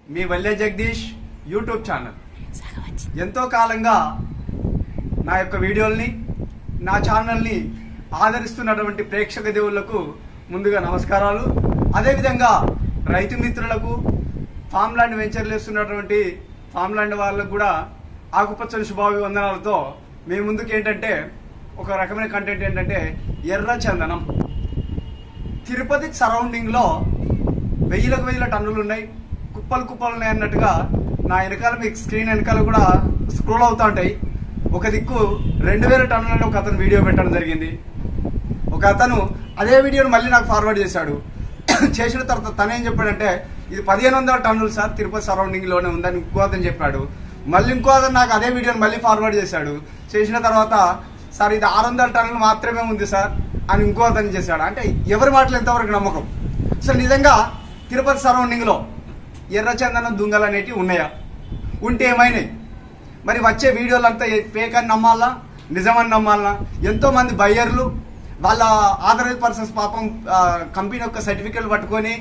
మీ వల్లే Jagadish YouTube channel ఎంతో కాలంగా నా యొక్క వీడియోల్ని నా ఛానల్ని ఆదరిస్తున్నటువంటి ప్రేక్షక దేవుళ్లకు ముందుగా నమస్కారాలు అదేవిధంగా రైతు మిత్రులకు ఫామ్ ల్యాండ్ వెంచర్లు వేస్తున్నటువంటి ఫామ్ ల్యాండ్ వాళ్ళకు కూడా ఆకుపచ్చని శుభాభివందనాలతో మీ ముందుకు ఏంటంటే ఒక రకమైన కంటెంట్ ఏంటంటే ఎర్ర చందనం తిరుపతి సరౌండింగ్ లో వెయ్యిలకు వెయ్యిల టన్నులు ఉన్నాయి కుప్పలు కుప్పలు ఉన్నాయి అన్నట్టుగా నా వెనకాల మీకు స్క్రీన్ వెనకాల కూడా స్క్రోల్ అవుతా ఉంటాయి ఒక దిక్కు రెండు వేల టన్నులను ఒక అతను వీడియో పెట్టడం జరిగింది ఒక అతను అదే వీడియోని మళ్ళీ నాకు ఫార్వర్డ్ చేశాడు చేసిన తర్వాత తనేం చెప్పాడంటే ఇది పదిహేను వందల టన్నులు సార్ తిరుపతి సరౌండింగ్ లోనే ఉందని ఇంకో అతను చెప్పాడు మళ్ళీ ఇంకో అతను నాకు అదే వీడియోని మళ్ళీ ఫార్వర్డ్ చేశాడు చేసిన తర్వాత సార్ ఇది ఆరు వందల టన్నులు మాత్రమే ఉంది సార్ అని ఇంకో అతను చేశాడు అంటే ఎవరి మాటలు ఎంతవరకు నమ్మకం అసలు నిజంగా తిరుపతి సరౌండింగ్ లో ఎర్రచందనం దుంగలు అనేటివి ఉన్నాయా ఉంటే ఏమైనాయి మరి వచ్చే వీడియోలు అంతా ఫేక్ అని నమ్మాలా నిజమని నమ్మాలా ఎంతో మంది బయ్యర్లు వాళ్ళ ఆథరైజ్ పర్సన్స్ పాపం ఆ, కంపెనీ యొక్క సర్టిఫికెట్లు పట్టుకొని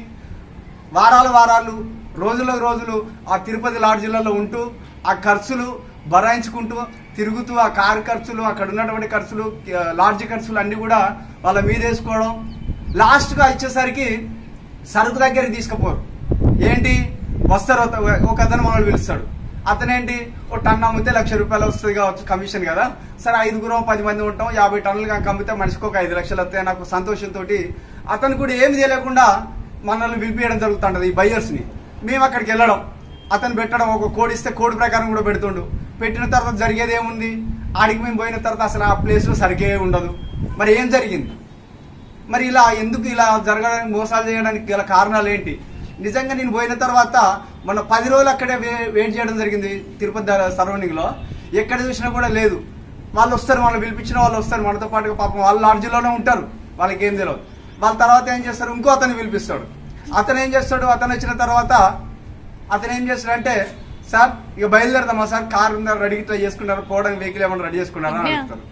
వారాలు వారాలు రోజులకు రోజులు ఆ తిరుపతి లాడ్జీలలో ఉంటూ ఆ ఖర్చులు భరాయించుకుంటూ తిరుగుతూ ఆ కారు ఖర్చులు అక్కడ ఉన్నటువంటి ఖర్చులు ఆ, లాడ్జి ఖర్చులు అన్ని కూడా వాళ్ళ మీద వేసుకోవడం లాస్ట్గా ఇచ్చేసరికి సరుకు దగ్గరికి తీసుకుపోరు ఏంటి వస్తారు ఒక- ఒక అతను మనల్ని పిలుస్తాడు అతనేంటి ఓ టన్ అమ్మితే లక్ష రూపాయలు వస్తుంది కావచ్చు కమిషన్ కదా సరే ఐదుగురు పది మంది ఉంటాం యాభై టన్నులు కనుక అమ్మితే మనిషికి ఒక ఐదు లక్షలు వస్తాయి నాకు సంతోషంతో అతను కూడా ఏమి తెలియకుండా మనల్ని పిలిపియడం జరుగుతుంటది ఈ బయ్యర్స్ ని మేము అక్కడికి వెళ్ళడం అతను పెట్టడం ఒక కోడ్ ఇస్తే కోడ్ ప్రకారం కూడా పెడుతుండు పెట్టిన తర్వాత జరిగేది ఏముంది ఆడికి మేము పోయిన తర్వాత అసలు ఆ ప్లేస్ లో సరిగే ఉండదు మరి ఏం జరిగింది మరి ఇలా ఎందుకు ఇలా జరగడానికి మోసాలు చేయడానికి గల కారణాలు ఏంటి నిజంగా నేను పోయిన తర్వాత మన పది రోజులు అక్కడే వే- వెయిట్ చేయడం జరిగింది తిరుపతి సరౌండింగ్ లో ఎక్కడ చూసినా కూడా లేదు వాళ్ళు వస్తారు వాళ్ళు పిలిపించిన వాళ్ళు వస్తారు మనతో పాటుగా పాపం వాళ్ళ లాడ్జీలోనే ఉంటారు వాళ్ళకి ఏం తెలియదు వాళ్ళ తర్వాత ఏం చేస్తారు ఇంకో అతన్ని పిలిపిస్తాడు అతను ఏం చేస్తాడు అతను వచ్చిన తర్వాత అతను ఏం చేస్తాడంటే సార్ ఇక బయలుదేరదామా సార్ కార్ ఉందా రెడీ ఇట్లా చేసుకున్నారు పోవడానికి వెహికల్ ఏమన్నా రెడీ చేసుకున్నారా అని అడుగుతారు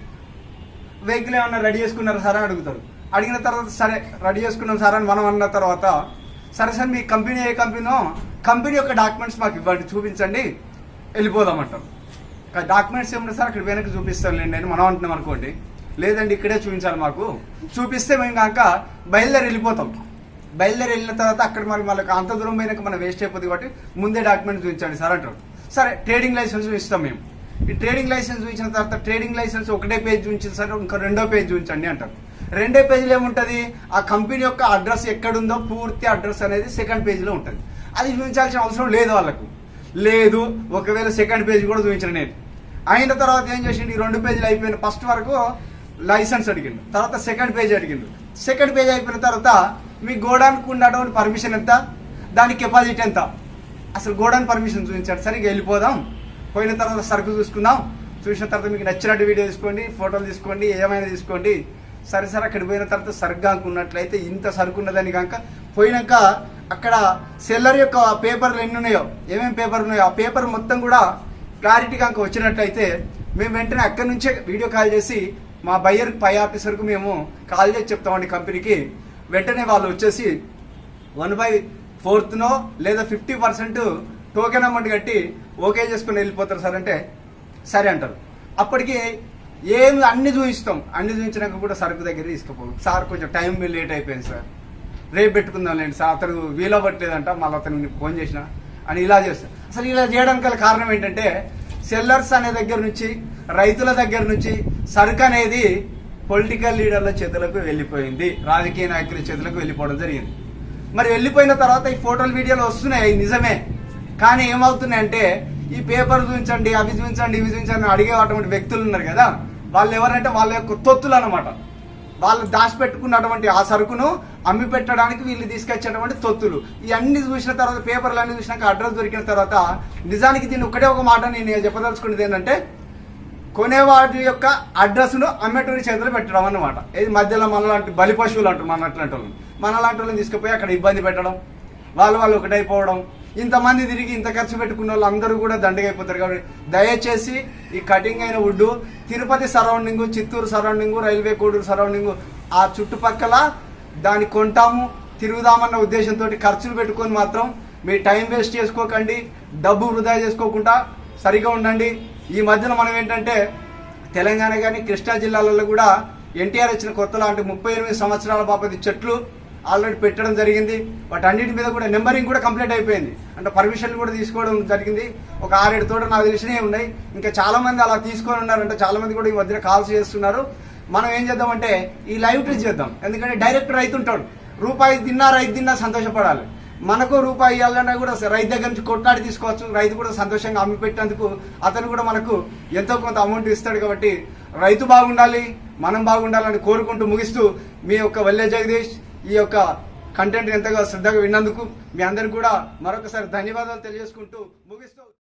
వెహికల్ ఏమన్నా రెడీ చేసుకున్నారా సార్ అని అడుగుతారు అడిగిన తర్వాత సరే రెడీ చేసుకున్నాం సార్ అని మనం అన్న తర్వాత సరే సార్ మీ కంపెనీ ఏ కంపెనీనో కంపెనీ యొక్క డాక్యుమెంట్స్ మాకు ఇవ్వండి చూపించండి వెళ్ళిపోదామంటాం డాక్యుమెంట్స్ ఏమన్నా సార్ అక్కడ వెనక్కి చూపిస్తాను లేండి అని మనం అంటున్నాం అనుకోండి లేదండి ఇక్కడే చూపించాలి మాకు చూపిస్తే మేము కాక బయలుదేరి వెళ్ళిపోతాం బయలుదేరి వెళ్ళిన తర్వాత అక్కడ మరి వాళ్ళకి అంత దూరం పోయినాక మనం వేస్ట్ అయిపోతుంది కాబట్టి ముందే డాక్యుమెంట్ చూపించండి సార్ అంటారు సరే ట్రేడింగ్ లైసెన్స్ ఇస్తాం మేము ఈ ట్రేడింగ్ లైసెన్స్ చూపించిన తర్వాత ట్రేడింగ్ లైసెన్స్ ఒకటే పేజ్ చూపించింది సార్ ఇంకా రెండో పేజ్ చూపించండి అంటారు రెండో పేజీలో ఏముంటది ఆ కంపెనీ యొక్క అడ్రస్ ఎక్కడుందో పూర్తి అడ్రస్ అనేది సెకండ్ పేజీలో ఉంటుంది అది చూపించాల్సిన అవసరం లేదు వాళ్ళకు లేదు ఒకవేళ సెకండ్ పేజ్ కూడా చూపించిన నేను అయిన తర్వాత ఏం చేసిండు ఈ రెండు పేజీలు అయిపోయిన ఫస్ట్ వరకు లైసెన్స్ అడిగిండు తర్వాత సెకండ్ పేజ్ అడిగిండు సెకండ్ పేజ్ అయిపోయిన తర్వాత మీ గోడానికి ఉన్నటువంటి పర్మిషన్ ఎంత దాని కెపాసిటీ ఎంత అసలు గోడౌన్ పర్మిషన్ చూపించాడు సరే ఇక వెళ్ళిపోదాం పోయిన తర్వాత సరుకు చూసుకుందాం చూసిన తర్వాత మీకు నచ్చినట్టు వీడియో తీసుకోండి ఫోటోలు తీసుకోండి ఏమైనా తీసుకోండి సరే సరే అక్కడికి పోయిన తర్వాత సరుకు అనుకున్నట్లయితే ఇంత సరుకు ఉన్నదని కాక పోయినాక అక్కడ సెల్లర్ యొక్క పేపర్లు ఎన్ని ఉన్నాయో ఏమేమి పేపర్ ఉన్నాయో ఆ పేపర్ మొత్తం కూడా క్లారిటీ కనుక వచ్చినట్లయితే మేము వెంటనే అక్కడి నుంచే వీడియో కాల్ చేసి మా బయ్యర్ పై ఆఫీసర్కు మేము కాల్ చేసి చెప్తామండి కంపెనీకి వెంటనే వాళ్ళు వచ్చేసి వన్ బై ఫోర్త్నో లేదా ఫిఫ్టీ పర్సెంట్ టోకెన్ అమౌంట్ కట్టి ఓకే చేసుకుని వెళ్ళిపోతారు సార్ అంటే సరే అంటారు అప్పటికి ఏం అన్ని చూపిస్తాం అన్ని చూపించినాక కూడా సరుకు దగ్గర తీసుకుపోం సార్ కొంచెం టైం లేట్ అయిపోయింది సార్ రేపు పెట్టుకుందాం లేండి సార్ అతను వీలవ్వట్లేదంట మళ్ళీ అతను ఫోన్ చేసిన అని ఇలా చేస్తాం అసలు ఇలా చేయడానికి గల కారణం ఏంటంటే సెల్లర్స్ అనే దగ్గర నుంచి రైతుల దగ్గర నుంచి సరుకు అనేది పొలిటికల్ లీడర్ల చేతులకు వెళ్ళిపోయింది రాజకీయ నాయకుల చేతులకు వెళ్ళిపోవడం జరిగింది మరి వెళ్ళిపోయిన తర్వాత ఈ ఫోటోలు వీడియోలు వస్తున్నాయి అవి నిజమే కానీ ఏమవుతున్నాయంటే ఈ పేపర్ చూపించండి అవి చూపించండి ఇవి చూపించండి అని అడిగే అటువంటి వ్యక్తులు ఉన్నారు కదా వాళ్ళు ఎవరంటే వాళ్ళ యొక్క తొత్తులు అనమాట వాళ్ళు దాచిపెట్టుకున్నటువంటి ఆ సరుకును అమ్మి పెట్టడానికి వీళ్ళు తీసుకొచ్చేటువంటి తొత్తులు ఇవన్నీ చూసిన తర్వాత పేపర్లు అన్ని చూసినాక అడ్రస్ దొరికిన తర్వాత నిజానికి దీన్ని ఒకటే ఒక మాట నేను చెప్పదలుచుకున్నది ఏంటంటే కొనేవాడి యొక్క అడ్రస్ ను అమ్మేటోడి చేతిలో పెట్టడం అన్నమాట ఇది మధ్యలో మనలాంటి బలి పశువులు అంటారు మన అట్లాంటి వాళ్ళని మనలాంటి వాళ్ళని తీసుకుపోయి అక్కడ ఇబ్బంది పెట్టడం వాళ్ళు వాళ్ళు ఒకటైపోవడం ఇంతమంది తిరిగి ఇంత ఖర్చు పెట్టుకున్న వాళ్ళు అందరూ కూడా దండగైపోతారు కాబట్టి దయచేసి ఈ కటింగ్ అయిన wood Tirupati surrounding Chittoor surrounding railway Koduru surrounding ఆ చుట్టుపక్కల దాన్ని కొంటాము తిరుగుదామన్న ఉద్దేశంతో ఖర్చులు పెట్టుకొని మాత్రం మీ టైం వేస్ట్ చేసుకోకండి డబ్బు వృధా చేసుకోకుండా సరిగా ఉండండి ఈ మధ్యన మనం ఏంటంటే తెలంగాణ కానీ కృష్ణా జిల్లాలలో కూడా ఎన్టీఆర్ ఇచ్చిన కొత్తలో అంటే ముప్పై ఎనిమిది సంవత్సరాల బాపతి చెట్లు ఆల్రెడీ పెట్టడం జరిగింది వాటన్నిటి మీద కూడా నెంబరింగ్ కూడా కంప్లీట్ అయిపోయింది అంటే పర్మిషన్ కూడా తీసుకోవడం జరిగింది ఒక ఆరేడు తోట నాకు తెలిసినవి ఉన్నాయి ఇంకా చాలా మంది అలా తీసుకొని ఉన్నారంటే చాలా మంది కూడా ఈ మధ్యన కాల్స్ చేస్తున్నారు మనం ఏం చేద్దామంటే ఈ లైవ్ ట్రీట్ చేద్దాం ఎందుకంటే డైరెక్ట్ రైతు ఉంటాడు రూపాయి తిన్నా రైతు తిన్నా సంతోషపడాలి మనకు రూపాయి ఇవ్వాలన్నా కూడా రైతు దగ్గర నుంచి కొట్లాడి తీసుకోవచ్చు రైతు కూడా సంతోషంగా అమ్మి పెట్టేందుకు అతను కూడా మనకు ఎంతో కొంత అమౌంట్ ఇస్తాడు కాబట్టి రైతు బాగుండాలి మనం బాగుండాలని కోరుకుంటూ ముగిస్తూ మీ యొక్క వల్లే జగదీష్ ఈ యొక్క కంటెంట్ ఎంతగా శ్రద్ధగా విన్నందుకు మీ అందరికి కూడా మరొకసారి ధన్యవాదాలు తెలియజేసుకుంటూ ముగిస్తూ